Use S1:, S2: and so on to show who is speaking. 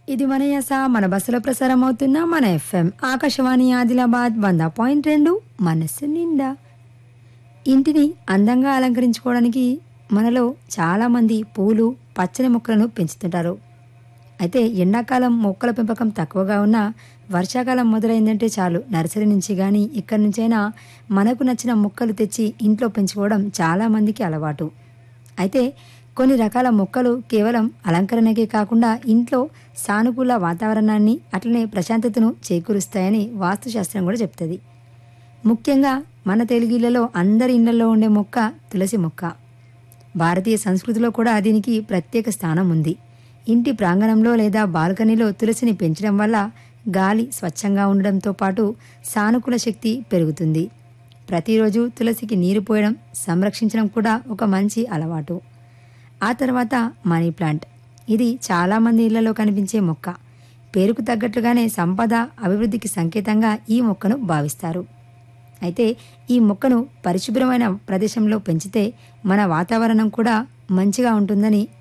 S1: ఇది మన యస మన బస్సులో ప్రసారం అవుతున్న మన ఎఫ్ఎం ఆకాశవాణి ఆదిలాబాద్ వంద పాయింట్ రెండు మనస్సు నిండా ఇంటిని అందంగా అలంకరించుకోవడానికి మనలో చాలామంది పూలు పచ్చని మొక్కలను పెంచుతుంటారు అయితే ఎండాకాలం మొక్కల పెంపకం తక్కువగా ఉన్నా వర్షాకాలం మొదలైందంటే చాలు నర్సరీ నుంచి కానీ ఎక్కడి నుంచైనా మనకు నచ్చిన మొక్కలు తెచ్చి ఇంట్లో పెంచుకోవడం చాలామందికి అలవాటు అయితే కొన్ని రకాల మొక్కలు కేవలం అలంకరణకే కాకుండా ఇంట్లో సానుకూల వాతావరణాన్ని అట్లనే ప్రశాంతతను చేకూరుస్తాయని వాస్తుశాస్త్రం కూడా చెప్తుంది ముఖ్యంగా మన తెలుగులలో అందరి ఇళ్లలో ఉండే మొక్క తులసి మొక్క భారతీయ సంస్కృతిలో కూడా దీనికి ప్రత్యేక స్థానం ఉంది ఇంటి ప్రాంగణంలో లేదా బాల్కనీలో తులసిని పెంచడం వల్ల గాలి స్వచ్ఛంగా ఉండడంతో పాటు సానుకూల శక్తి పెరుగుతుంది ప్రతిరోజు తులసికి నీరు పోయడం సంరక్షించడం కూడా ఒక మంచి అలవాటు ఆ తర్వాత మనీ ప్లాంట్ ఇది చాలామంది ఇళ్లలో కనిపించే మొక్క పేరుకు తగ్గట్లుగానే సంపద అభివృద్ధికి సంకేతంగా ఈ మొక్కను భావిస్తారు అయితే ఈ మొక్కను పరిశుభ్రమైన ప్రదేశంలో పెంచితే మన వాతావరణం కూడా మంచిగా ఉంటుందని